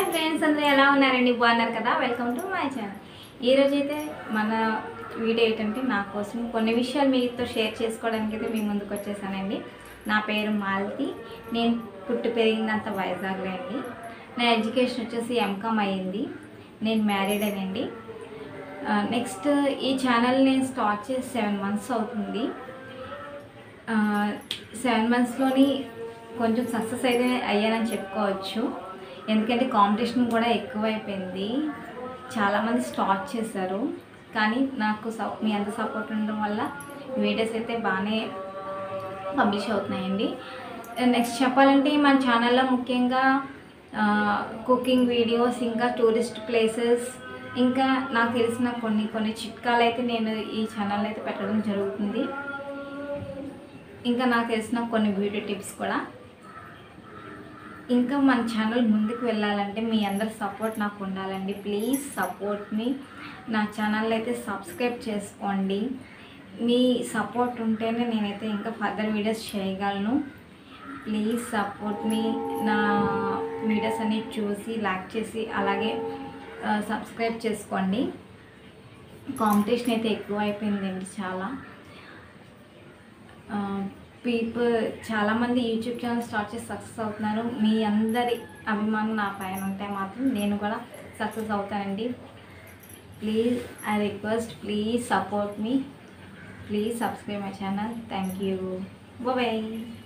friends అందరూ ఎలా ఉన్నారండి బాగున్నారు కదా వెల్కమ్ టు మై ఛానల్ ఈరోజు అయితే మన వీడియో ఏంటంటే నా కోసం కొన్ని విషయాలు మీతో షేర్ చేసుకోవడానికి అయితే మీ ముందుకు వచ్చేసానండి నా పేరు మాలతి నేను పుట్టి పెరిగినంత వైజాగ్లో అండి నా ఎడ్యుకేషన్ వచ్చేసి ఎంకామ్ అయ్యింది నేను మ్యారీడ్ అనండి నెక్స్ట్ ఈ ఛానల్ నేను స్టార్ట్ చేసి సెవెన్ మంత్స్ అవుతుంది సెవెన్ మంత్స్లోని కొంచెం సక్సెస్ అయితే అయ్యానని చెప్పుకోవచ్చు ఎందుకంటే కాంపిటీషన్ కూడా ఎక్కువైపోయింది చాలామంది స్టార్ట్ చేశారు కానీ నాకు స మీ అంత సపోర్ట్ ఉండడం వల్ల వీడియోస్ అయితే బాగానే పబ్లిష్ అవుతున్నాయండి నెక్స్ట్ చెప్పాలంటే మన ఛానల్లో ముఖ్యంగా కుకింగ్ వీడియోస్ ఇంకా టూరిస్ట్ ప్లేసెస్ ఇంకా నాకు తెలిసిన కొన్ని కొన్ని చిట్కాలు అయితే నేను ఈ ఛానల్ అయితే పెట్టడం జరుగుతుంది ఇంకా నాకు తెలిసిన కొన్ని బ్యూటీ టిప్స్ కూడా ఇంకా మన ఛానల్ ముందుకు వెళ్ళాలంటే మీ అందరి సపోర్ట్ నాకు ఉండాలండి ప్లీజ్ సపోర్ట్ మీ నా ఛానల్ అయితే సబ్స్క్రైబ్ చేసుకోండి మీ సపోర్ట్ ఉంటేనే నేనైతే ఇంకా ఫర్దర్ వీడియోస్ చేయగలను ప్లీజ్ సపోర్ట్ మీ నా వీడియోస్ అన్ని చూసి లైక్ చేసి అలాగే సబ్స్క్రైబ్ చేసుకోండి కాంపిటీషన్ అయితే ఎక్కువ అయిపోయిందండి చాలా పీపుల్ చాలామంది యూట్యూబ్ ఛానల్ స్టార్ట్ చేసి సక్సెస్ అవుతున్నారు మీ అందరి అభిమానం నా పైన ఉంటే మాత్రం నేను కూడా సక్సెస్ అవుతానండి please I request please support మీ please subscribe my channel thank you bye